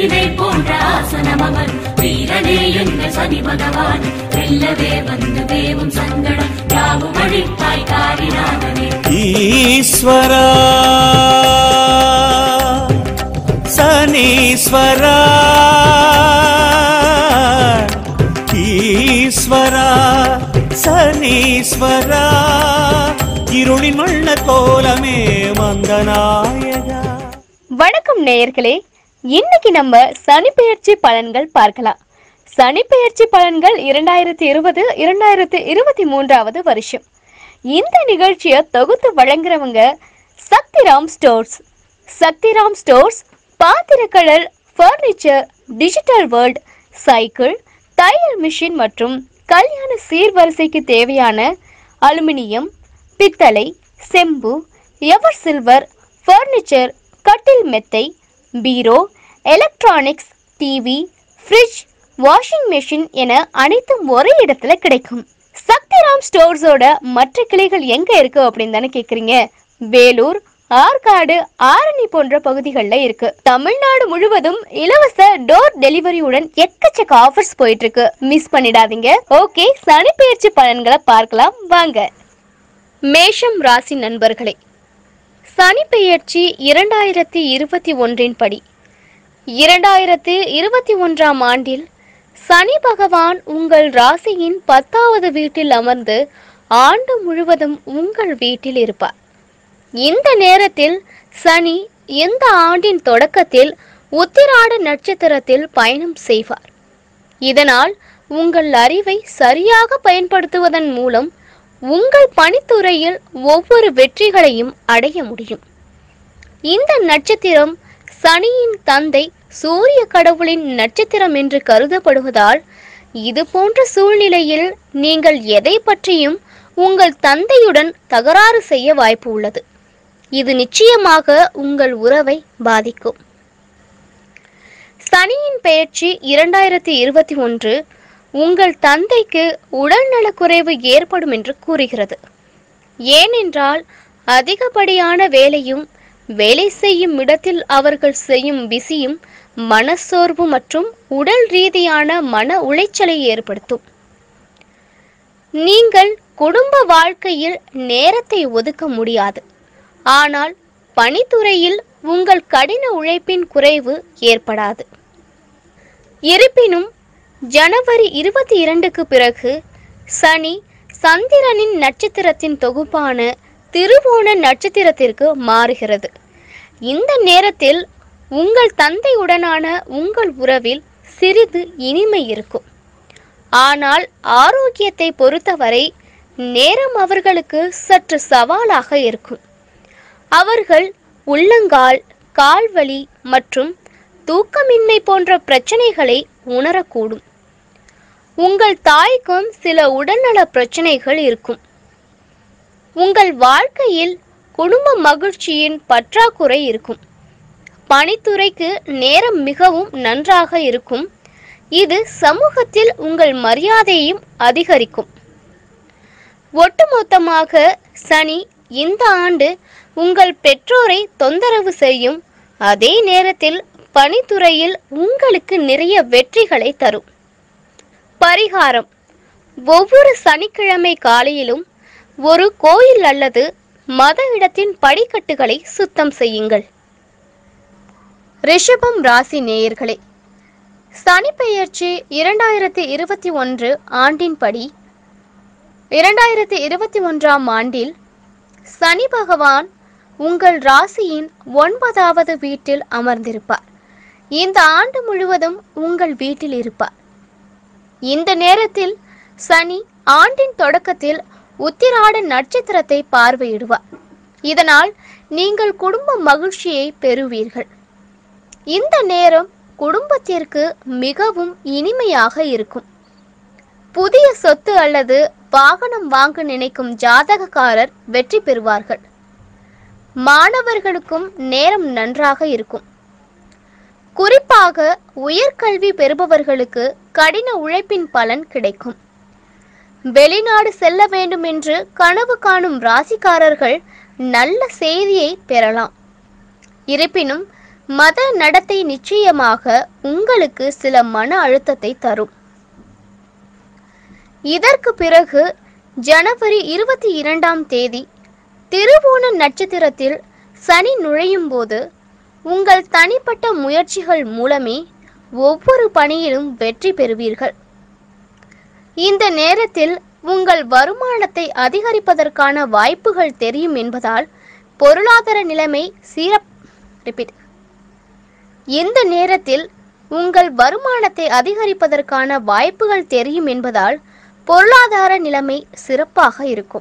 கழுதை போன்ற ஆசனம் அமர் வீரனே எங்கள் சனி பகவான் வெல்லவே வந்து தேவும் சங்கடம் யாவும் அழித்தாய் காரிநாதனே ஈஸ்வரா சனீஸ்வரா ஈஸ்வரா சனீஸ்வரா இருளின் வண்ண கோலமே மந்தநாயகா வணக்கம் நேயர்களே இன்னைக்கு நம்ம சனிப்பெயர்ச்சி பலன்கள் பார்க்கலாம் சனிப்பெயர்ச்சி பலன்கள் இரண்டாயிரத்தி இருபது இரண்டாயிரத்தி இருபத்தி மூன்றாவது வருஷம் இந்த நிகழ்ச்சியை தொகுத்து வழங்குறவங்க சக்திராம் ஸ்டோர்ஸ் சக்திராம் ஸ்டோர்ஸ் பாத்திரக்கடல் ஃபர்னிச்சர் டிஜிட்டல் வேர்ல்ட் சைக்கிள் தையல் மிஷின் மற்றும் கல்யாண சீர்வரிசைக்கு தேவையான அலுமினியம் பித்தளை செம்பு எவர் சில்வர் ஃபர்னிச்சர் கட்டில் மெத்தை பீரோ electronics TV fridge washing machine என அனைத்தும் ஒரே இடத்துல கிடைக்கும் சக்திராம் ஸ்டோர்ஸோட மற்ற கிளைகள் எங்க இருக்கு அப்படின்னு தானே கேக்குறீங்க வேலூர் ஆற்காடு ஆரணி போன்ற பகுதிகளில் இருக்கு தமிழ்நாடு முழுவதும் இலவச டோர் டெலிவரியுடன் எக்கச்சக்க ஆஃபர்ஸ் போயிட்டு இருக்கு மிஸ் பண்ணிடாதீங்க ஓகே சனிப்பெயர்ச்சி பலன்களை பார்க்கலாம் வாங்க மேஷம் ராசி நண்பர்களே சனி பெயர்ச்சி இரண்டாயிரத்தி இருபத்தி ஒன்றின் படி இரண்டாயிரத்தி இருபத்தி ஒன்றாம் ஆண்டில் சனி பகவான் உங்கள் ராசியின் பத்தாவது வீட்டில் அமர்ந்து ஆண்டு முழுவதும் உங்கள் வீட்டில் இருப்பார் இந்த நேரத்தில் சனி இந்த ஆண்டின் தொடக்கத்தில் உத்திராட நட்சத்திரத்தில் பயணம் செய்வார் இதனால் உங்கள் அறிவை சரியாக பயன்படுத்துவதன் மூலம் உங்கள் பணித்துறையில் ஒவ்வொரு வெற்றிகளையும் அடைய முடியும் இந்த நட்சத்திரம் சனியின் தந்தை சூரிய கடவுளின் நட்சத்திரம் என்று கருதப்படுவதால் இது போன்ற சூழ்நிலையில் நீங்கள் எதை பற்றியும் உங்கள் தந்தையுடன் தகராறு செய்ய வாய்ப்பு உள்ளது இது நிச்சயமாக உங்கள் உறவை பாதிக்கும் சனியின் பெயர்ச்சி இரண்டாயிரத்தி இருபத்தி ஒன்று உங்கள் தந்தைக்கு உடல்நலக்குறைவு ஏற்படும் என்று கூறுகிறது ஏனென்றால் அதிகப்படியான வேலையும் வேலை செய்யும் இடத்தில் அவர்கள் செய்யும் பிஸியும் மனசோர்வு மற்றும் உடல் ரீதியான மன உளைச்சலை ஏற்படுத்தும் நீங்கள் குடும்ப வாழ்க்கையில் நேரத்தை ஒதுக்க முடியாது ஆனால் பணித்துறையில் உங்கள் கடின உழைப்பின் குறைவு ஏற்படாது இருப்பினும் ஜனவரி இருபத்தி இரண்டுக்கு பிறகு சனி சந்திரனின் நட்சத்திரத்தின் தொகுப்பான திருவோண நட்சத்திரத்திற்கு மாறுகிறது இந்த நேரத்தில் உங்கள் தந்தையுடனான உங்கள் உறவில் சிறிது இனிமை இருக்கும் ஆனால் ஆரோக்கியத்தை பொறுத்தவரை நேரம் அவர்களுக்கு சற்று சவாலாக இருக்கும் அவர்கள் உள்ளங்கால் கால்வலி மற்றும் தூக்கமின்மை போன்ற பிரச்சனைகளை உணரக்கூடும் உங்கள் தாய்க்கும் சில உடல்நல பிரச்சனைகள் இருக்கும் உங்கள் வாழ்க்கையில் குடும்ப மகிழ்ச்சியின் பற்றாக்குறை இருக்கும் பணித்துறைக்கு நேரம் மிகவும் நன்றாக இருக்கும் இது சமூகத்தில் உங்கள் மரியாதையையும் அதிகரிக்கும் ஒட்டுமொத்தமாக சனி இந்த ஆண்டு உங்கள் பெற்றோரை தொந்தரவு செய்யும் அதே நேரத்தில் பணித்துறையில் உங்களுக்கு நிறைய வெற்றிகளை தரும் பரிகாரம் ஒவ்வொரு சனிக்கிழமை காலையிலும் ஒரு கோயில் அல்லது மத இடத்தின் படிக்கட்டுகளை சுத்தம் செய்யுங்கள் ரிஷபம் ராசி நேயர்களே சனிப்பெயர்ச்சி இரண்டாயிரத்தி இருபத்தி ஒன்று ஆண்டின்படி இரண்டாயிரத்தி இருபத்தி ஒன்றாம் ஆண்டில் சனி பகவான் உங்கள் ராசியின் ஒன்பதாவது வீட்டில் அமர்ந்திருப்பார் இந்த ஆண்டு முழுவதும் உங்கள் வீட்டில் இருப்பார் இந்த நேரத்தில் சனி ஆண்டின் தொடக்கத்தில் உத்திராட நட்சத்திரத்தை பார்வையிடுவார் இதனால் நீங்கள் குடும்ப மகிழ்ச்சியை பெறுவீர்கள் இந்த நேரம் குடும்பத்திற்கு மிகவும் இனிமையாக இருக்கும் புதிய சொத்து அல்லது வாகனம் வாங்க நினைக்கும் ஜாதகக்காரர் வெற்றி பெறுவார்கள் மாணவர்களுக்கும் நேரம் நன்றாக இருக்கும் குறிப்பாக உயர்கல்வி பெறுபவர்களுக்கு கடின உழைப்பின் பலன் கிடைக்கும் வெளிநாடு செல்ல வேண்டும் என்று கனவு காணும் ராசிக்காரர்கள் நல்ல செய்தியை பெறலாம் இருப்பினும் மத நடத்தை நிச்சயமாக உங்களுக்கு சில மன அழுத்தத்தை தரும் இதற்கு பிறகு ஜனவரி இருபத்தி இரண்டாம் தேதி திருவோண நட்சத்திரத்தில் சனி நுழையும் போது உங்கள் தனிப்பட்ட முயற்சிகள் மூலமே ஒவ்வொரு பணியிலும் வெற்றி பெறுவீர்கள் இந்த நேரத்தில் உங்கள் வருமானத்தை அதிகரிப்பதற்கான வாய்ப்புகள் தெரியும் என்பதால் பொருளாதார நிலைமை சீரப் ரிப்பீட் இந்த நேரத்தில் உங்கள் வருமானத்தை அதிகரிப்பதற்கான வாய்ப்புகள் தெரியும் என்பதால் பொருளாதார நிலைமை சிறப்பாக இருக்கும்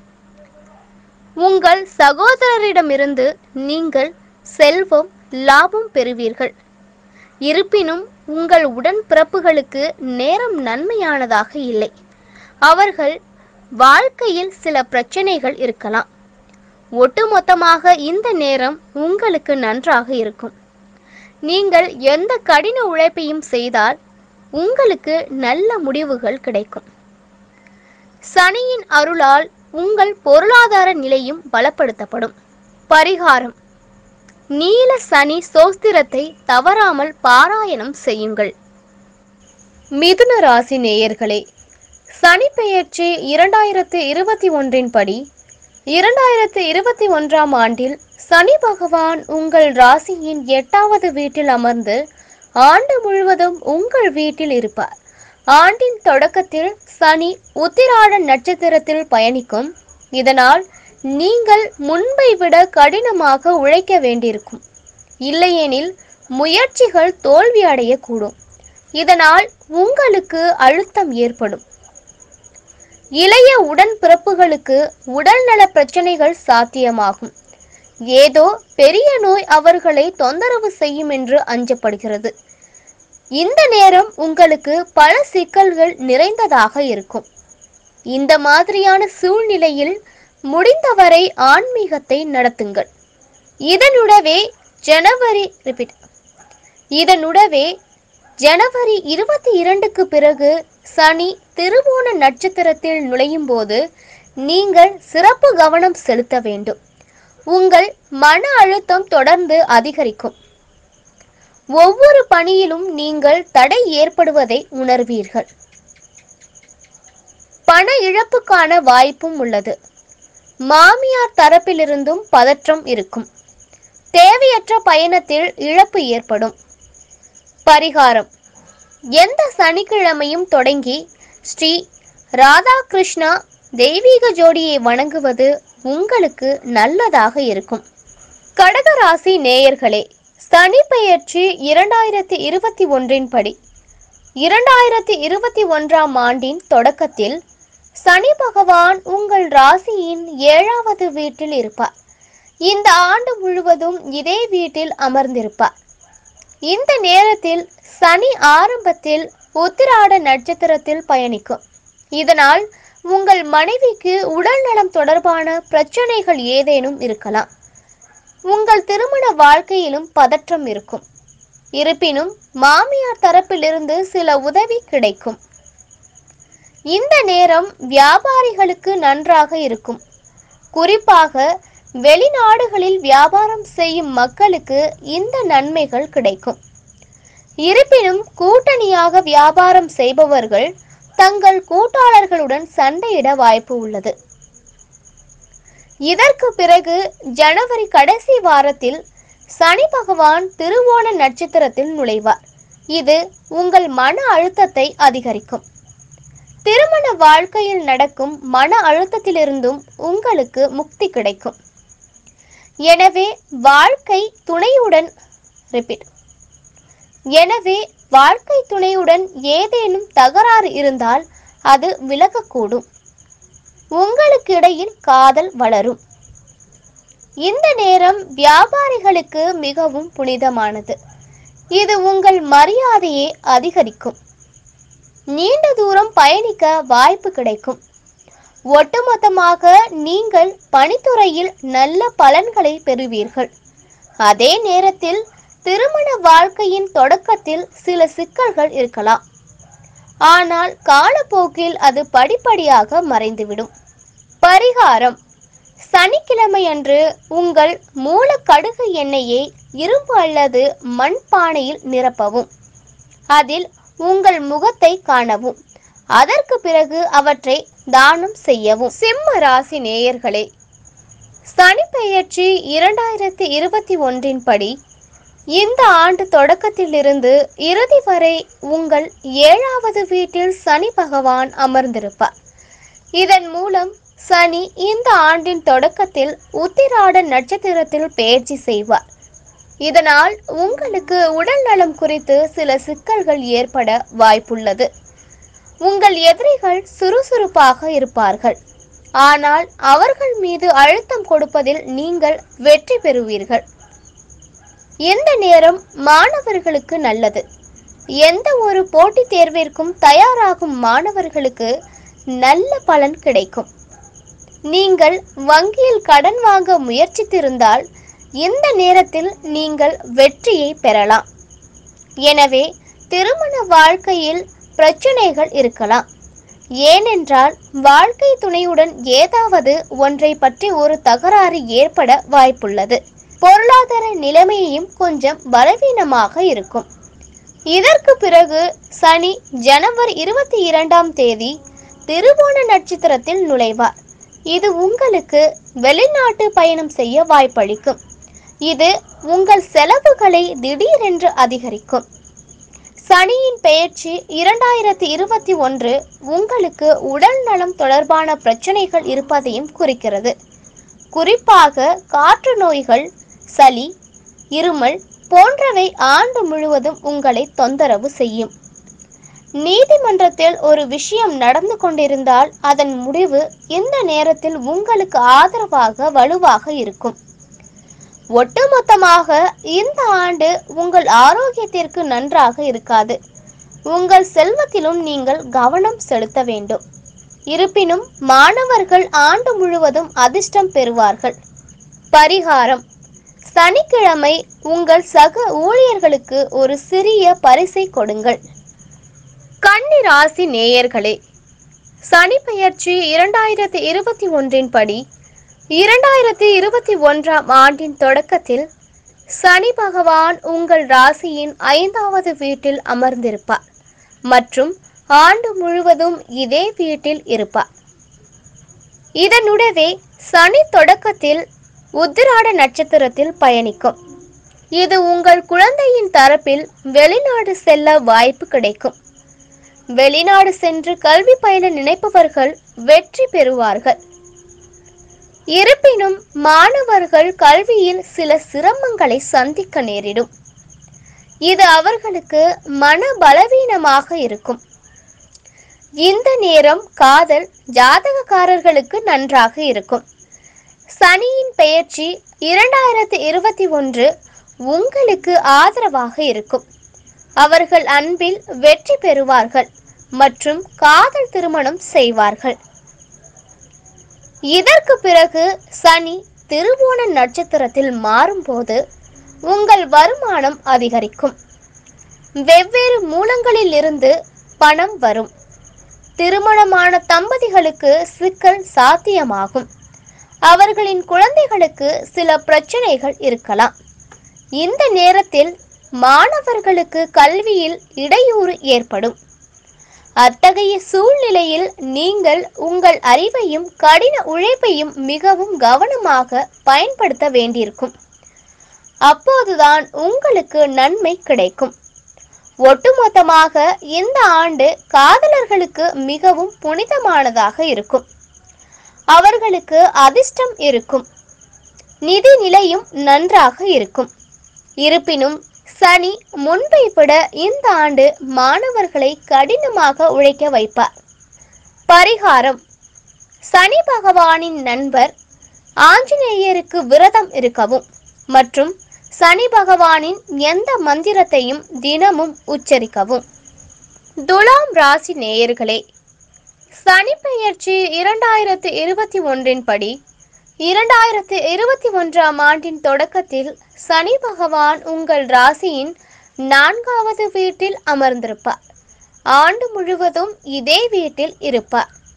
உங்கள் சகோதரரிடமிருந்து நீங்கள் செல்வம் லாபம் பெறுவீர்கள் இருப்பினும் உங்கள் உடன்பிறப்புகளுக்கு நேரம் நன்மையானதாக இல்லை அவர்கள் வாழ்க்கையில் சில பிரச்சனைகள் இருக்கலாம் ஒட்டுமொத்தமாக இந்த நேரம் உங்களுக்கு நன்றாக இருக்கும் நீங்கள் எந்த கடின உழைப்பையும் செய்தால் உங்களுக்கு நல்ல முடிவுகள் கிடைக்கும் சனியின் அருளால் உங்கள் பொருளாதார நிலையும் பலப்படுத்தப்படும் பரிகாரம் நீல சனி சோஸ்திரத்தை தவறாமல் பாராயணம் செய்யுங்கள் மிதுன ராசி நேயர்களே சனி பெயர்ச்சி இரண்டாயிரத்து இருபத்தி ஒன்றின் படி இரண்டாயிரத்து இருபத்தி ஒன்றாம் ஆண்டில் சனி பகவான் உங்கள் ராசியின் எட்டாவது வீட்டில் அமர்ந்து ஆண்டு முழுவதும் உங்கள் வீட்டில் இருப்பார் ஆண்டின் தொடக்கத்தில் சனி உத்திராட நட்சத்திரத்தில் பயணிக்கும் இதனால் நீங்கள் முன்பை விட கடினமாக உழைக்க வேண்டியிருக்கும் இல்லையெனில் முயற்சிகள் தோல்வி அடையக்கூடும் இதனால் உங்களுக்கு அழுத்தம் ஏற்படும் இளைய உடன்பிறப்புகளுக்கு உடல்நல பிரச்சனைகள் சாத்தியமாகும் ஏதோ பெரிய நோய் அவர்களை தொந்தரவு செய்யும் என்று அஞ்சப்படுகிறது இந்த நேரம் உங்களுக்கு பல சிக்கல்கள் நிறைந்ததாக இருக்கும் இந்த மாதிரியான சூழ்நிலையில் முடிந்தவரை ஆன்மீகத்தை நடத்துங்கள் இதனுடவே ஜனவரி ரிப்பீட் இதனுடவே ஜனவரி இருபத்தி இரண்டுக்கு பிறகு சனி திருவோண நட்சத்திரத்தில் நுழையும் போது நீங்கள் சிறப்பு கவனம் செலுத்த வேண்டும் உங்கள் மன அழுத்தம் தொடர்ந்து அதிகரிக்கும் ஒவ்வொரு பணியிலும் நீங்கள் தடை ஏற்படுவதை உணர்வீர்கள் பண இழப்புக்கான வாய்ப்பும் உள்ளது மாமியார் தரப்பிலிருந்தும் பதற்றம் இருக்கும் தேவையற்ற பயணத்தில் இழப்பு ஏற்படும் பரிகாரம் எந்த சனிக்கிழமையும் தொடங்கி ஸ்ரீ ராதாகிருஷ்ணா தெய்வீக ஜோடியை வணங்குவது உங்களுக்கு நல்லதாக இருக்கும் கடகராசி நேயர்களே சனி பெயர்ச்சி இரண்டாயிரத்தி இருபத்தி ஒன்றின் படி இரண்டாயிரத்தி இருபத்தி ஒன்றாம் ஆண்டின் தொடக்கத்தில் சனி பகவான் உங்கள் ராசியின் ஏழாவது வீட்டில் இருப்பார் இந்த ஆண்டு முழுவதும் இதே வீட்டில் அமர்ந்திருப்பார் இந்த நேரத்தில் சனி ஆரம்பத்தில் உத்திராட நட்சத்திரத்தில் பயணிக்கும் இதனால் உங்கள் மனைவிக்கு உடல் நலம் தொடர்பான பிரச்சனைகள் ஏதேனும் இருக்கலாம் உங்கள் திருமண வாழ்க்கையிலும் பதற்றம் இருக்கும் இருப்பினும் மாமியார் தரப்பிலிருந்து சில உதவி கிடைக்கும் இந்த நேரம் வியாபாரிகளுக்கு நன்றாக இருக்கும் குறிப்பாக வெளிநாடுகளில் வியாபாரம் செய்யும் மக்களுக்கு இந்த நன்மைகள் கிடைக்கும் இருப்பினும் கூட்டணியாக வியாபாரம் செய்பவர்கள் தங்கள் கூட்டாளர்களுடன் சண்டையிட வாய்ப்பு உள்ளது இதற்கு பிறகு ஜனவரி கடைசி வாரத்தில் சனி பகவான் திருவோண நட்சத்திரத்தில் நுழைவார் இது உங்கள் மன அழுத்தத்தை அதிகரிக்கும் திருமண வாழ்க்கையில் நடக்கும் மன அழுத்தத்திலிருந்தும் உங்களுக்கு முக்தி கிடைக்கும் எனவே வாழ்க்கை துணையுடன் ரிப்பீட் எனவே வாழ்க்கை துணையுடன் ஏதேனும் தகராறு இருந்தால் அது விலகக்கூடும் உங்களுக்கு இடையில் காதல் வளரும் இந்த நேரம் வியாபாரிகளுக்கு மிகவும் புனிதமானது இது உங்கள் மரியாதையை அதிகரிக்கும் நீண்ட தூரம் பயணிக்க வாய்ப்பு கிடைக்கும் ஒட்டுமொத்தமாக நீங்கள் பணித்துறையில் நல்ல பலன்களை பெறுவீர்கள் அதே நேரத்தில் திருமண வாழ்க்கையின் தொடக்கத்தில் சில சிக்கல்கள் இருக்கலாம் ஆனால் காலப்போக்கில் அது படிப்படியாக மறைந்துவிடும் பரிகாரம் சனிக்கிழமை அன்று உங்கள் மூல கடுகு எண்ணெயை இரும்பு அல்லது மண் பானையில் நிரப்பவும் அதில் உங்கள் முகத்தை காணவும் அதற்கு பிறகு அவற்றை தானம் செய்யவும் சிம்ம ராசி நேயர்களே சனி பெயர்ச்சி இரண்டாயிரத்தி இருபத்தி ஒன்றின் படி இந்த ஆண்டு தொடக்கத்திலிருந்து இறுதி வரை உங்கள் ஏழாவது வீட்டில் சனி பகவான் அமர்ந்திருப்பார் இதன் மூலம் சனி இந்த ஆண்டின் தொடக்கத்தில் உத்திராட நட்சத்திரத்தில் பெயர்ச்சி செய்வார் இதனால் உங்களுக்கு உடல் நலம் குறித்து சில சிக்கல்கள் ஏற்பட வாய்ப்புள்ளது உங்கள் எதிரிகள் சுறுசுறுப்பாக இருப்பார்கள் ஆனால் அவர்கள் மீது அழுத்தம் கொடுப்பதில் நீங்கள் வெற்றி பெறுவீர்கள் இந்த நேரம் மாணவர்களுக்கு நல்லது எந்த ஒரு போட்டித் தேர்விற்கும் தயாராகும் மாணவர்களுக்கு நல்ல பலன் கிடைக்கும் நீங்கள் வங்கியில் கடன் வாங்க முயற்சித்திருந்தால் இந்த நேரத்தில் நீங்கள் வெற்றியை பெறலாம் எனவே திருமண வாழ்க்கையில் பிரச்சனைகள் இருக்கலாம் ஏனென்றால் வாழ்க்கை துணையுடன் ஏதாவது ஒன்றை பற்றி ஒரு தகராறு ஏற்பட வாய்ப்புள்ளது பொருளாதார நிலைமையும் கொஞ்சம் பலவீனமாக இருக்கும் இதற்கு பிறகு சனி ஜனவரி இருபத்தி இரண்டாம் தேதி திருவோண நட்சத்திரத்தில் நுழைவார் இது உங்களுக்கு வெளிநாட்டு பயணம் செய்ய வாய்ப்பளிக்கும் இது உங்கள் செலவுகளை திடீரென்று அதிகரிக்கும் சனியின் பெயர்ச்சி இரண்டாயிரத்தி இருபத்தி ஒன்று உங்களுக்கு உடல் நலம் தொடர்பான பிரச்சனைகள் இருப்பதையும் குறிக்கிறது குறிப்பாக காற்று நோய்கள் சளி இருமல் போன்றவை ஆண்டு முழுவதும் உங்களை தொந்தரவு செய்யும் நீதிமன்றத்தில் ஒரு விஷயம் நடந்து கொண்டிருந்தால் அதன் முடிவு இந்த நேரத்தில் உங்களுக்கு ஆதரவாக வலுவாக இருக்கும் ஒட்டுமொத்தமாக இந்த ஆண்டு உங்கள் ஆரோக்கியத்திற்கு நன்றாக இருக்காது உங்கள் செல்வத்திலும் நீங்கள் கவனம் செலுத்த வேண்டும் இருப்பினும் மாணவர்கள் ஆண்டு முழுவதும் அதிர்ஷ்டம் பெறுவார்கள் பரிகாரம் சனிக்கிழமை உங்கள் சக ஊழியர்களுக்கு ஒரு சிறிய பரிசை கொடுங்கள் கன்னி ராசி நேயர்களே சனி பெயர்ச்சி இரண்டாயிரத்தி இருபத்தி ஒன்றின் படி இரண்டாயிரத்தி இருபத்தி ஒன்றாம் ஆண்டின் தொடக்கத்தில் சனி பகவான் உங்கள் ராசியின் ஐந்தாவது வீட்டில் அமர்ந்திருப்பார் மற்றும் ஆண்டு முழுவதும் இதே வீட்டில் இருப்பார் இதனுடவே சனி தொடக்கத்தில் உத்திராட நட்சத்திரத்தில் பயணிக்கும் இது உங்கள் குழந்தையின் தரப்பில் வெளிநாடு செல்ல வாய்ப்பு கிடைக்கும் வெளிநாடு சென்று கல்வி பயில நினைப்பவர்கள் வெற்றி பெறுவார்கள் இருப்பினும் மாணவர்கள் கல்வியில் சில சிரமங்களை சந்திக்க நேரிடும் இது அவர்களுக்கு மன பலவீனமாக இருக்கும் இந்த நேரம் காதல் ஜாதகக்காரர்களுக்கு நன்றாக இருக்கும் சனியின் பெயர்ச்சி இரண்டாயிரத்தி இருபத்தி ஒன்று உங்களுக்கு ஆதரவாக இருக்கும் அவர்கள் அன்பில் வெற்றி பெறுவார்கள் மற்றும் காதல் திருமணம் செய்வார்கள் இதற்கு பிறகு சனி திருவோண நட்சத்திரத்தில் மாறும்போது உங்கள் வருமானம் அதிகரிக்கும் வெவ்வேறு மூலங்களில் இருந்து பணம் வரும் திருமணமான தம்பதிகளுக்கு சிக்கல் சாத்தியமாகும் அவர்களின் குழந்தைகளுக்கு சில பிரச்சனைகள் இருக்கலாம் இந்த நேரத்தில் மாணவர்களுக்கு கல்வியில் இடையூறு ஏற்படும் அத்தகைய சூழ்நிலையில் நீங்கள் உங்கள் அறிவையும் கடின உழைப்பையும் மிகவும் கவனமாக பயன்படுத்த வேண்டியிருக்கும் அப்போதுதான் உங்களுக்கு நன்மை கிடைக்கும் ஒட்டுமொத்தமாக இந்த ஆண்டு காதலர்களுக்கு மிகவும் புனிதமானதாக இருக்கும் அவர்களுக்கு அதிர்ஷ்டம் இருக்கும் நிதி நிலையும் நன்றாக இருக்கும் இருப்பினும் சனி முன்பை விட இந்த ஆண்டு மாணவர்களை கடினமாக உழைக்க வைப்பார் பரிகாரம் சனி பகவானின் நண்பர் ஆஞ்சநேயருக்கு விரதம் இருக்கவும் மற்றும் சனி பகவானின் எந்த மந்திரத்தையும் தினமும் உச்சரிக்கவும் துலாம் ராசி நேயர்களே சனி பெயர்ச்சி இரண்டாயிரத்து இருபத்தி ஒன்றின் படி இரண்டாயிரத்து இருபத்தி ஒன்றாம் ஆண்டின் தொடக்கத்தில் சனி பகவான் உங்கள் ராசியின் நான்காவது வீட்டில் அமர்ந்திருப்பார் ஆண்டு முழுவதும் இதே வீட்டில் இருப்பார்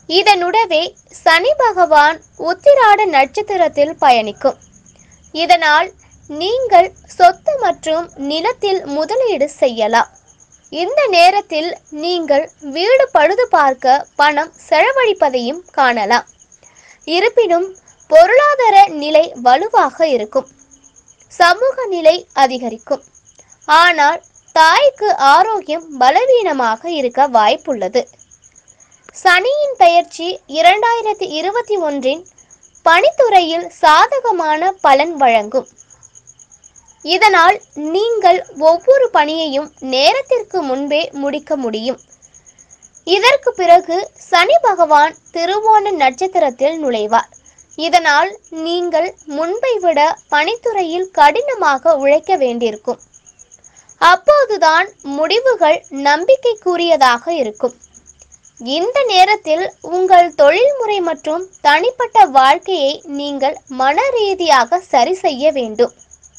இதனுடவே சனி பகவான் உத்திராட நட்சத்திரத்தில் பயணிக்கும் இதனால் நீங்கள் சொத்து மற்றும் நிலத்தில் முதலீடு செய்யலாம் இந்த நேரத்தில் நீங்கள் வீடு பழுது பார்க்க பணம் செலவழிப்பதையும் காணலாம் இருப்பினும் பொருளாதார நிலை வலுவாக இருக்கும் சமூக நிலை அதிகரிக்கும் ஆனால் தாய்க்கு ஆரோக்கியம் பலவீனமாக இருக்க வாய்ப்புள்ளது சனியின் பெயர்ச்சி இரண்டாயிரத்தி இருபத்தி ஒன்றின் பணித்துறையில் சாதகமான பலன் வழங்கும் இதனால் நீங்கள் ஒவ்வொரு பணியையும் நேரத்திற்கு முன்பே முடிக்க முடியும் இதற்கு பிறகு சனி பகவான் திருவோண நட்சத்திரத்தில் நுழைவார் இதனால் நீங்கள் முன்பை விட பணித்துறையில் கடினமாக உழைக்க வேண்டியிருக்கும் அப்போதுதான் முடிவுகள் நம்பிக்கைக்குரியதாக இருக்கும் இந்த நேரத்தில் உங்கள் தொழில்முறை மற்றும் தனிப்பட்ட வாழ்க்கையை நீங்கள் மன ரீதியாக சரி செய்ய வேண்டும்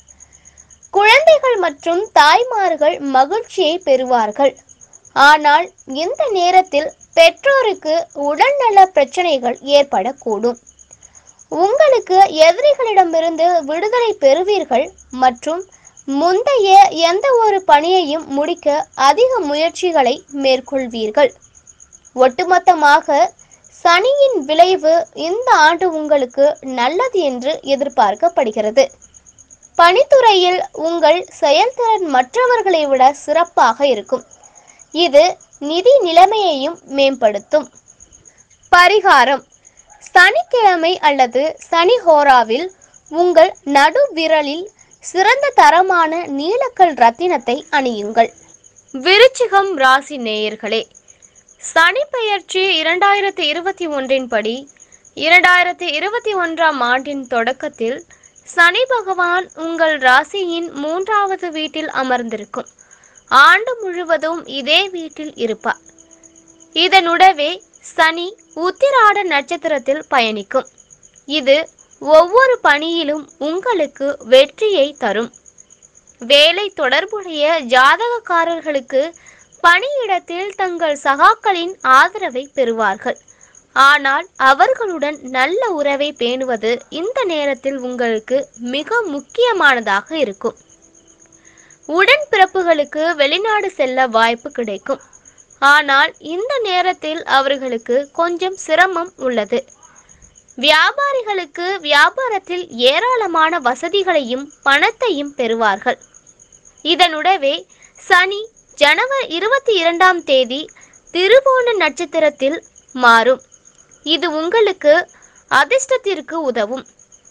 குழந்தைகள் மற்றும் தாய்மார்கள் மகிழ்ச்சியை பெறுவார்கள் ஆனால் இந்த நேரத்தில் பெற்றோருக்கு உடல்நல பிரச்சனைகள் ஏற்படக்கூடும் உங்களுக்கு எதிரிகளிடமிருந்து விடுதலை பெறுவீர்கள் மற்றும் முந்தைய எந்த ஒரு பணியையும் முடிக்க அதிக முயற்சிகளை மேற்கொள்வீர்கள் ஒட்டுமொத்தமாக சனியின் விளைவு இந்த ஆண்டு உங்களுக்கு நல்லது என்று எதிர்பார்க்கப்படுகிறது பணித்துறையில் உங்கள் செயல்திறன் மற்றவர்களை விட சிறப்பாக இருக்கும் இது நிதி நிலைமையையும் மேம்படுத்தும் பரிகாரம் சனிக்கிழமை அல்லது சனி ஹோராவில் உங்கள் நடு விரலில் சிறந்த தரமான நீலக்கல் ரத்தினத்தை அணியுங்கள் விருச்சிகம் ராசி நேயர்களே சனி பெயர்ச்சி இரண்டாயிரத்தி இருபத்தி ஒன்றின் படி இரண்டாயிரத்தி இருபத்தி ஒன்றாம் ஆண்டின் தொடக்கத்தில் சனி பகவான் உங்கள் ராசியின் மூன்றாவது வீட்டில் அமர்ந்திருக்கும் ஆண்டு முழுவதும் இதே வீட்டில் இருப்பார் இதனுடவே சனி உத்திராட நட்சத்திரத்தில் பயணிக்கும் இது ஒவ்வொரு பணியிலும் உங்களுக்கு வெற்றியை தரும் வேலை தொடர்புடைய ஜாதகக்காரர்களுக்கு பணியிடத்தில் தங்கள் சகாக்களின் ஆதரவை பெறுவார்கள் ஆனால் அவர்களுடன் நல்ல உறவை பேணுவது இந்த நேரத்தில் உங்களுக்கு மிக முக்கியமானதாக இருக்கும் உடன்பிறப்புகளுக்கு வெளிநாடு செல்ல வாய்ப்பு கிடைக்கும் ஆனால் இந்த நேரத்தில் அவர்களுக்கு கொஞ்சம் சிரமம் உள்ளது வியாபாரிகளுக்கு வியாபாரத்தில் ஏராளமான வசதிகளையும் பணத்தையும் பெறுவார்கள் இதனுடவே சனி ஜனவரி இருபத்தி இரண்டாம் தேதி திருவோண நட்சத்திரத்தில் மாறும் இது உங்களுக்கு அதிர்ஷ்டத்திற்கு உதவும்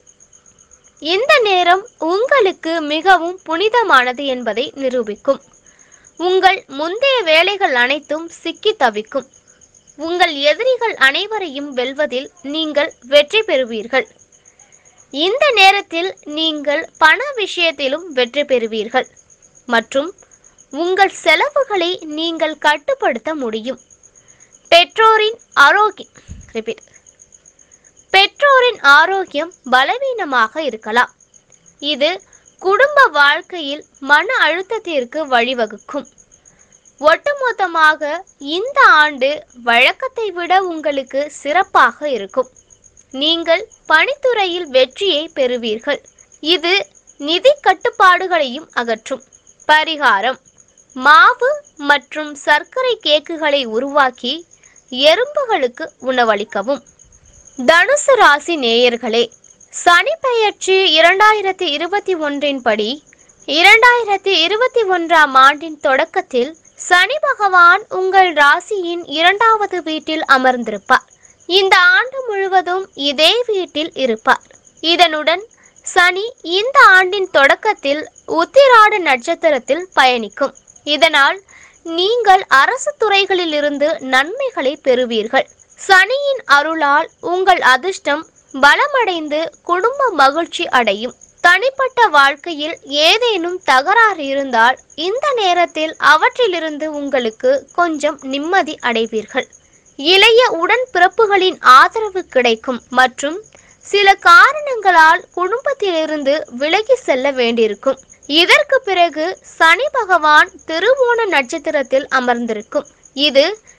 இந்த நேரம் உங்களுக்கு மிகவும் புனிதமானது என்பதை நிரூபிக்கும் உங்கள் முந்தைய வேலைகள் அனைத்தும் சிக்கி தவிக்கும் உங்கள் எதிரிகள் அனைவரையும் வெல்வதில் நீங்கள் வெற்றி பெறுவீர்கள் இந்த நேரத்தில் நீங்கள் பண விஷயத்திலும் வெற்றி பெறுவீர்கள் மற்றும் உங்கள் செலவுகளை நீங்கள் கட்டுப்படுத்த முடியும் பெற்றோரின் ஆரோக்கியம் ரிப்பீட் பெற்றோரின் ஆரோக்கியம் பலவீனமாக இருக்கலாம் இது குடும்ப வாழ்க்கையில் மன அழுத்தத்திற்கு வழிவகுக்கும் ஒட்டுமொத்தமாக இந்த ஆண்டு வழக்கத்தை விட உங்களுக்கு சிறப்பாக இருக்கும் நீங்கள் பணித்துறையில் வெற்றியை பெறுவீர்கள் இது நிதி கட்டுப்பாடுகளையும் அகற்றும் பரிகாரம் மாவு மற்றும் சர்க்கரை கேக்குகளை உருவாக்கி எறும்புகளுக்கு உணவளிக்கவும் தனுசு ராசி நேயர்களே சனி பெயர்ச்சி இரண்டாயிரத்தி இருபத்தி ஒன்றின் படி இரண்டாயிரத்தி இருபத்தி ஒன்றாம் ஆண்டின் தொடக்கத்தில் சனி பகவான் உங்கள் ராசியின் இரண்டாவது வீட்டில் அமர்ந்திருப்பார் இந்த ஆண்டு முழுவதும் இதே வீட்டில் இருப்பார் இதனுடன் சனி இந்த ஆண்டின் தொடக்கத்தில் உத்திராட நட்சத்திரத்தில் பயணிக்கும் இதனால் நீங்கள் அரசு துறைகளிலிருந்து நன்மைகளை பெறுவீர்கள் சனியின் அருளால் உங்கள் அதிர்ஷ்டம் பலமடைந்து குடும்ப மகிழ்ச்சி அடையும் தனிப்பட்ட வாழ்க்கையில் ஏதேனும் தகராறு இருந்தால் இந்த நேரத்தில் அவற்றிலிருந்து உங்களுக்கு கொஞ்சம் நிம்மதி அடைவீர்கள் இளைய உடன்பிறப்புகளின் ஆதரவு கிடைக்கும் மற்றும் சில காரணங்களால் குடும்பத்திலிருந்து விலகி செல்ல வேண்டியிருக்கும் இதற்கு பிறகு சனி பகவான் திருவோண நட்சத்திரத்தில் அமர்ந்திருக்கும் இது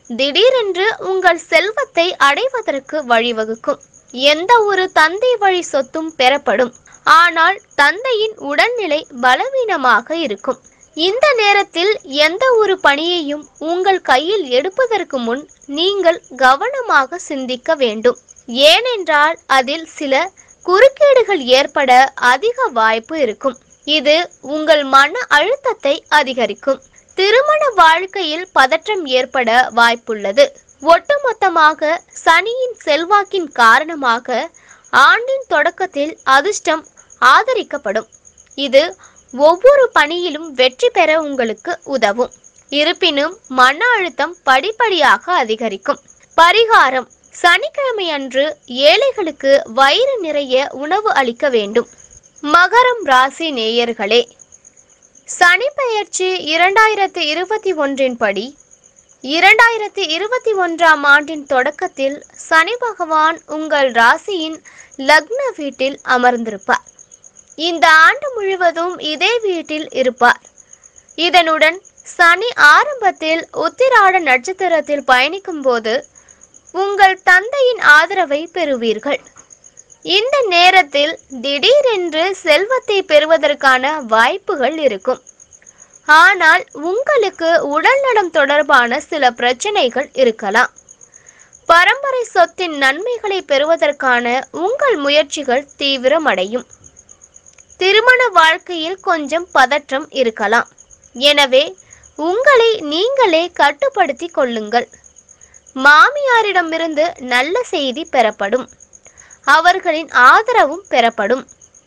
திடீரென்று உங்கள் செல்வத்தை அடைவதற்கு வழிவகுக்கும் எந்த ஒரு தந்தை வழி சொத்தும் பெறப்படும் ஆனால் தந்தையின் உடல்நிலை பலவீனமாக இருக்கும் இந்த நேரத்தில் எந்த ஒரு பணியையும் உங்கள் கையில் எடுப்பதற்கு முன் நீங்கள் கவனமாக சிந்திக்க வேண்டும் ஏனென்றால் அதில் சில குறுக்கீடுகள் ஏற்பட அதிக வாய்ப்பு இருக்கும் இது உங்கள் மன அழுத்தத்தை அதிகரிக்கும் திருமண வாழ்க்கையில் பதற்றம் ஏற்பட வாய்ப்புள்ளது ஒட்டுமொத்தமாக சனியின் செல்வாக்கின் காரணமாக ஆண்டின் தொடக்கத்தில் அதிர்ஷ்டம் ஆதரிக்கப்படும் இது ஒவ்வொரு பணியிலும் வெற்றி பெற உங்களுக்கு உதவும் இருப்பினும் மன அழுத்தம் படிப்படியாக அதிகரிக்கும் பரிகாரம் சனிக்கிழமை அன்று ஏழைகளுக்கு வயிறு நிறைய உணவு அளிக்க வேண்டும் மகரம் ராசி நேயர்களே சனி பெயர்ச்சி இரண்டாயிரத்தி இருபத்தி ஒன்றின் படி இரண்டாயிரத்தி இருபத்தி ஒன்றாம் ஆண்டின் தொடக்கத்தில் சனி பகவான் உங்கள் ராசியின் லக்ன வீட்டில் அமர்ந்திருப்பார் இந்த ஆண்டு முழுவதும் இதே வீட்டில் இருப்பார் இதனுடன் சனி ஆரம்பத்தில் உத்திராட நட்சத்திரத்தில் பயணிக்கும் போது உங்கள் தந்தையின் ஆதரவை பெறுவீர்கள் இந்த நேரத்தில் திடீரென்று செல்வத்தை பெறுவதற்கான வாய்ப்புகள் இருக்கும் ஆனால் உங்களுக்கு உடல்நலம் தொடர்பான சில பிரச்சனைகள் இருக்கலாம் பரம்பரை சொத்தின் நன்மைகளை பெறுவதற்கான உங்கள் முயற்சிகள் தீவிரமடையும் திருமண வாழ்க்கையில் கொஞ்சம் பதற்றம் இருக்கலாம் எனவே உங்களை நீங்களே கட்டுப்படுத்திக் கொள்ளுங்கள் மாமியாரிடமிருந்து நல்ல செய்தி பெறப்படும் அவர்களின் ஆதரவும் பெறப்படும்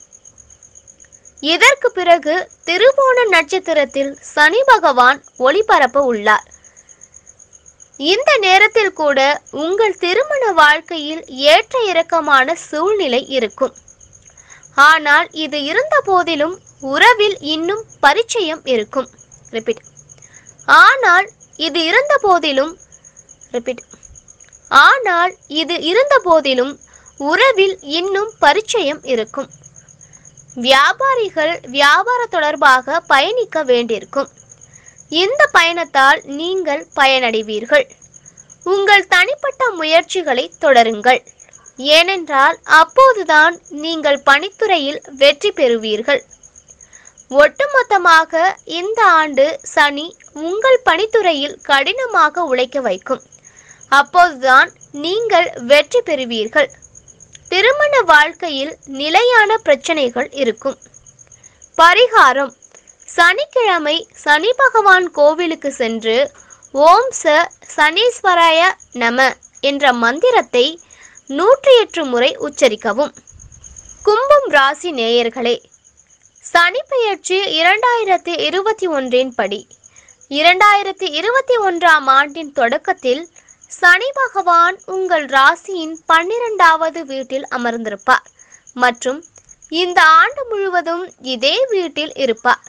இதற்கு பிறகு திருவோண நட்சத்திரத்தில் சனி பகவான் ஒளிபரப்ப உள்ளார் இந்த நேரத்தில் கூட உங்கள் திருமண வாழ்க்கையில் ஏற்ற இறக்கமான சூழ்நிலை இருக்கும் ஆனால் இது இருந்த போதிலும் உறவில் இன்னும் பரிச்சயம் இருக்கும் ரிப்பீட் ஆனால் இது இருந்த போதிலும் ரிப்பீட் ஆனால் இது இருந்த போதிலும் உறவில் இன்னும் பரிச்சயம் இருக்கும் வியாபாரிகள் வியாபார தொடர்பாக பயணிக்க வேண்டியிருக்கும் இந்த பயணத்தால் நீங்கள் பயனடைவீர்கள் உங்கள் தனிப்பட்ட முயற்சிகளை தொடருங்கள் ஏனென்றால் அப்போதுதான் நீங்கள் பணித்துறையில் வெற்றி பெறுவீர்கள் ஒட்டுமொத்தமாக இந்த ஆண்டு சனி உங்கள் பணித்துறையில் கடினமாக உழைக்க வைக்கும் அப்போதுதான் நீங்கள் வெற்றி பெறுவீர்கள் திருமண வாழ்க்கையில் நிலையான பிரச்சனைகள் இருக்கும் பரிகாரம் சனிக்கிழமை சனி பகவான் கோவிலுக்கு சென்று ஓம் ச சனீஸ்வராய நம என்ற மந்திரத்தை நூற்றி எட்டு முறை உச்சரிக்கவும் கும்பம் ராசி நேயர்களே சனி பெயர்ச்சி இரண்டாயிரத்தி இருபத்தி ஒன்றின் படி இரண்டாயிரத்தி இருபத்தி ஒன்றாம் ஆண்டின் தொடக்கத்தில் சனி பகவான் உங்கள் ராசியின் பன்னிரெண்டாவது வீட்டில் அமர்ந்திருப்பார் மற்றும் இந்த ஆண்டு முழுவதும் இதே வீட்டில் இருப்பார்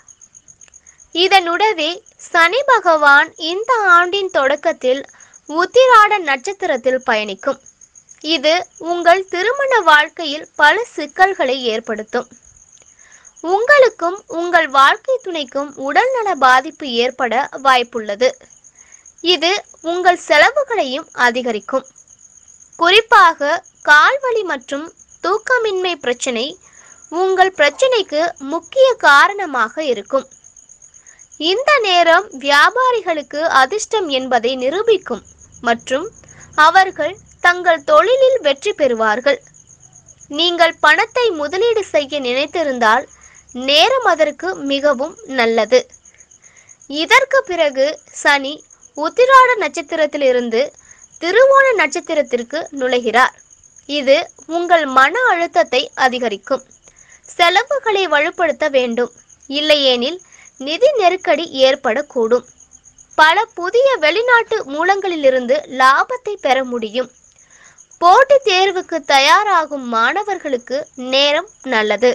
இதனுடவே சனி பகவான் இந்த ஆண்டின் தொடக்கத்தில் உத்திராட நட்சத்திரத்தில் பயணிக்கும் இது உங்கள் திருமண வாழ்க்கையில் பல சிக்கல்களை ஏற்படுத்தும் உங்களுக்கும் உங்கள் வாழ்க்கை துணைக்கும் உடல்நல பாதிப்பு ஏற்பட வாய்ப்புள்ளது இது உங்கள் செலவுகளையும் அதிகரிக்கும் குறிப்பாக கால்வலி மற்றும் தூக்கமின்மை பிரச்சனை உங்கள் பிரச்சனைக்கு முக்கிய காரணமாக இருக்கும் இந்த நேரம் வியாபாரிகளுக்கு அதிர்ஷ்டம் என்பதை நிரூபிக்கும் மற்றும் அவர்கள் தங்கள் தொழிலில் வெற்றி பெறுவார்கள் நீங்கள் பணத்தை முதலீடு செய்ய நினைத்திருந்தால் நேரம் அதற்கு மிகவும் நல்லது இதற்கு பிறகு சனி உத்திராட நட்சத்திரத்திலிருந்து திருவோண நட்சத்திரத்திற்கு நுழைகிறார் இது உங்கள் மன அழுத்தத்தை அதிகரிக்கும் செலவுகளை வலுப்படுத்த வேண்டும் இல்லையேனில் நிதி நெருக்கடி ஏற்படக்கூடும் பல புதிய வெளிநாட்டு மூலங்களிலிருந்து லாபத்தை பெற முடியும் போட்டித் தேர்வுக்கு தயாராகும் மாணவர்களுக்கு நேரம் நல்லது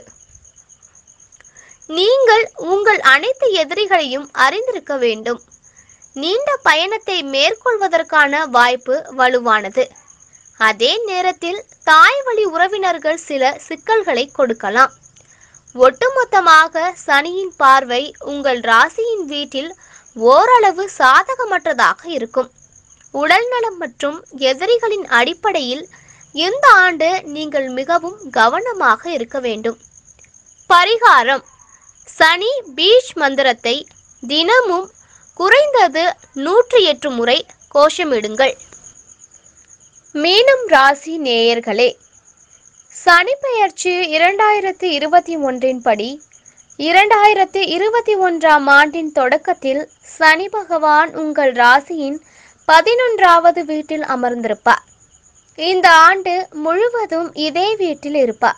நீங்கள் உங்கள் அனைத்து எதிரிகளையும் அறிந்திருக்க வேண்டும் நீண்ட பயணத்தை மேற்கொள்வதற்கான வாய்ப்பு வலுவானது அதே நேரத்தில் தாய் வழி உறவினர்கள் சில சிக்கல்களை கொடுக்கலாம் ஒட்டுமொத்தமாக சனியின் பார்வை உங்கள் ராசியின் வீட்டில் ஓரளவு சாதகமற்றதாக இருக்கும் உடல்நலம் மற்றும் எதிரிகளின் அடிப்படையில் இந்த ஆண்டு நீங்கள் மிகவும் கவனமாக இருக்க வேண்டும் பரிகாரம் சனி பீச் மந்திரத்தை தினமும் குறைந்தது நூற்றி எட்டு முறை கோஷமிடுங்கள் மீனம் ராசி நேயர்களே சனி பெயர்ச்சி இரண்டாயிரத்தி இருபத்தி ஒன்றின் படி இரண்டாயிரத்தி இருபத்தி ஒன்றாம் ஆண்டின் தொடக்கத்தில் சனி பகவான் உங்கள் ராசியின் பதினொன்றாவது வீட்டில் அமர்ந்திருப்பார் இந்த ஆண்டு முழுவதும் இதே வீட்டில் இருப்பார்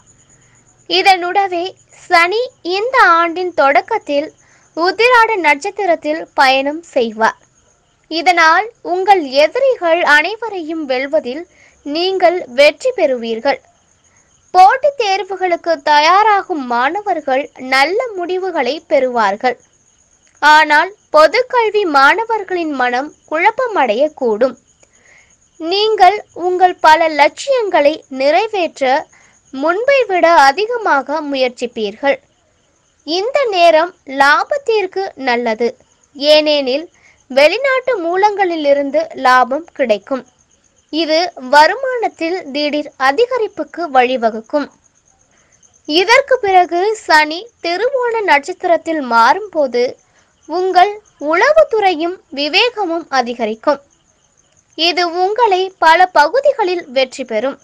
இதனுடவே சனி இந்த ஆண்டின் தொடக்கத்தில் உத்திராட நட்சத்திரத்தில் பயணம் செய்வார் இதனால் உங்கள் எதிரிகள் அனைவரையும் வெல்வதில் நீங்கள் வெற்றி பெறுவீர்கள் போட்டித் தேர்வுகளுக்கு தயாராகும் மாணவர்கள் நல்ல முடிவுகளை பெறுவார்கள் ஆனால் பொதுக்கல்வி மாணவர்களின் மனம் குழப்பமடையக்கூடும் நீங்கள் உங்கள் பல லட்சியங்களை நிறைவேற்ற முன்பை விட அதிகமாக முயற்சிப்பீர்கள் இந்த நேரம் லாபத்திற்கு நல்லது ஏனெனில் வெளிநாட்டு மூலங்களிலிருந்து லாபம் கிடைக்கும் இது வருமானத்தில் திடீர் அதிகரிப்புக்கு வழிவகுக்கும் இதற்கு பிறகு சனி திருவோண நட்சத்திரத்தில் மாறும்போது உங்கள் உளவுத்துறையும் விவேகமும் அதிகரிக்கும் இது உங்களை பல பகுதிகளில் வெற்றி பெறும்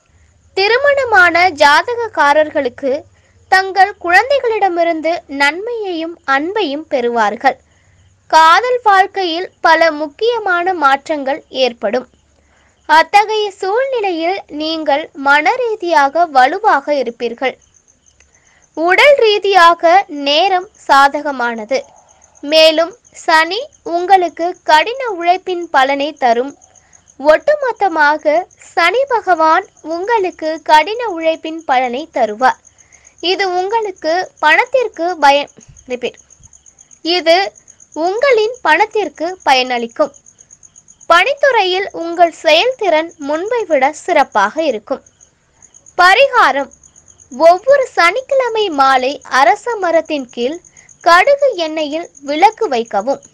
திருமணமான ஜாதகக்காரர்களுக்கு தங்கள் குழந்தைகளிடமிருந்து நன்மையையும் அன்பையும் பெறுவார்கள் காதல் வாழ்க்கையில் பல முக்கியமான மாற்றங்கள் ஏற்படும் அத்தகைய சூழ்நிலையில் நீங்கள் மன ரீதியாக வலுவாக இருப்பீர்கள் உடல் ரீதியாக நேரம் சாதகமானது மேலும் சனி உங்களுக்கு கடின உழைப்பின் பலனை தரும் ஒட்டுமொத்தமாக சனி பகவான் உங்களுக்கு கடின உழைப்பின் பலனை தருவார் இது உங்களுக்கு பணத்திற்கு பய ரிப்பீட் இது உங்களின் பணத்திற்கு பயனளிக்கும் பணித்துறையில் உங்கள் செயல்திறன் முன்பை விட சிறப்பாக இருக்கும் பரிகாரம் ஒவ்வொரு சனிக்கிழமை மாலை அரச மரத்தின் கீழ் கடுகு எண்ணெயில் விளக்கு வைக்கவும்